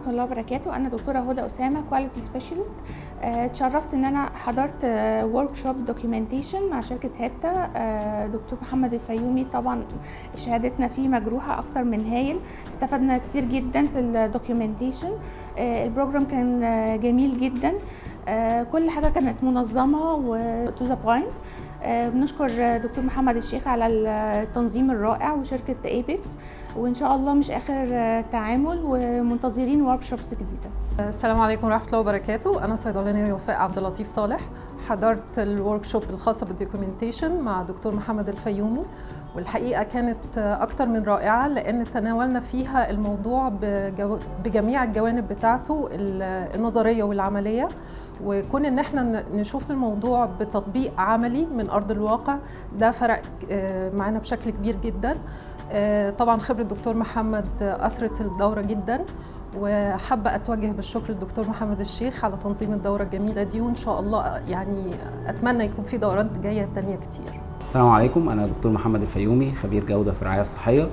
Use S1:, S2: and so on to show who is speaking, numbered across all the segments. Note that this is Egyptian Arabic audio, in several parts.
S1: ورحمه الله وبركاته انا دكتوره هدى اسامه كواليتي سبيشالست اتشرفت ان انا حضرت ورك شوب دوكيومنتيشن مع شركه هيبتا آه، دكتور محمد الفيومي طبعا شهادتنا فيه مجروحه اكتر من هايل استفدنا كتير جدا في الدوكيومنتيشن البروجرام كان آه، جميل جدا آه، كل حاجه كانت منظمه وتو ذا بوينت بنشكر آه، دكتور محمد الشيخ على التنظيم الرائع وشركه ايبكس وان شاء الله مش اخر آه، تعامل ومنتظرين ورك شوبس جديده
S2: السلام عليكم ورحمه الله وبركاته انا صيدلانيه وفاء عبد اللطيف صالح حضرت الورك شوب الخاصه بالدوكيومنتيشن مع دكتور محمد الفيومي والحقيقه كانت اكتر من رائعه لان تناولنا فيها الموضوع بجو... بجميع الجوانب بتاعته النظريه والعمليه وكون ان احنا نشوف الموضوع بتطبيق عملي من ارض الواقع ده فرق معانا بشكل كبير جدا طبعا خبره الدكتور محمد اثرت الدوره جدا وحابه اتوجه بالشكر للدكتور محمد الشيخ على تنظيم الدوره الجميله دي وان شاء الله يعني اتمنى يكون في دورات جايه تانية كتير
S3: السلام عليكم انا دكتور محمد الفيومي خبير جوده في الرعايه الصحيه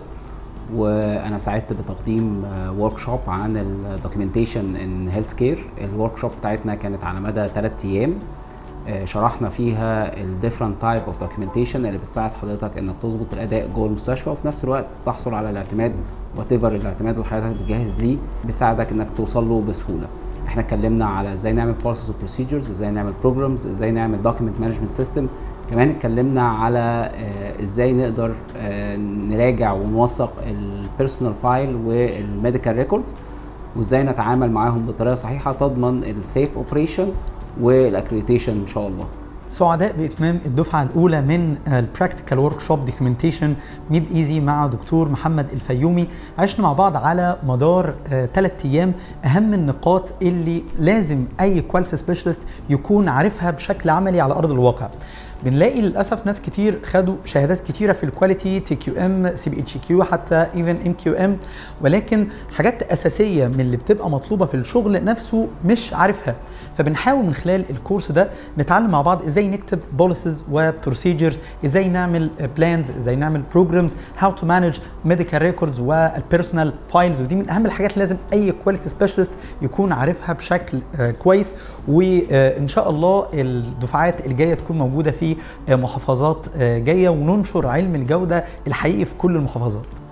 S3: وانا سعدت بتقديم ورك شوب عن الدوكيومنتيشن ان هيلث كير الورك شوب بتاعتنا كانت على مدى 3 ايام شرحنا فيها الديفرنت تايب اوف دوكيومنتيشن اللي بتساعد حضرتك انك تظبط الاداء جوه المستشفى وفي نفس الوقت تحصل على الاعتماد وات ايفر الاعتماد اللي حضرتك بتجهز ليه بيساعدك انك توصل له بسهوله احنا اتكلمنا على ازاي نعمل بروسيس وبروسيجرز ازاي نعمل بروجرامز ازاي نعمل دوكيمنت مانجمنت سيستم كمان اتكلمنا على ازاي نقدر نراجع ونوثق البيرسونال فايل والميديكال ريكوردز وازاي نتعامل معاهم بطريقه صحيحه تضمن السيف اوبريشن والاكريديشن ان شاء الله
S4: سعداء باتمام الدفعه الاولى من البراكتيكال ورك شوب دوكيومنتيشن ميد ايزي مع دكتور محمد الفيومي عشنا مع بعض على مدار ثلاث ايام اهم النقاط اللي لازم اي كواليتي سبيشالست يكون عارفها بشكل عملي على ارض الواقع بنلاقي للاسف ناس كتير خدوا شهادات كتيره في الكواليتي تي كيو ام سي بي اتش كيو حتى ايفن ام كيو ام ولكن حاجات اساسيه من اللي بتبقى مطلوبه في الشغل نفسه مش عارفها فبنحاول من خلال الكورس ده نتعلم مع بعض ازاي نكتب بوليسز وبروسيجرز ازاي نعمل بلانز ازاي نعمل بروجرامز هاو تو مانج ميديكال ريكوردز والبيرسونال فايلز ودي من اهم الحاجات اللي لازم اي كواليتي سبيشالست يكون عارفها بشكل كويس وان شاء الله الدفعات الجايه تكون موجوده في محافظات جايه وننشر علم الجوده الحقيقي في كل المحافظات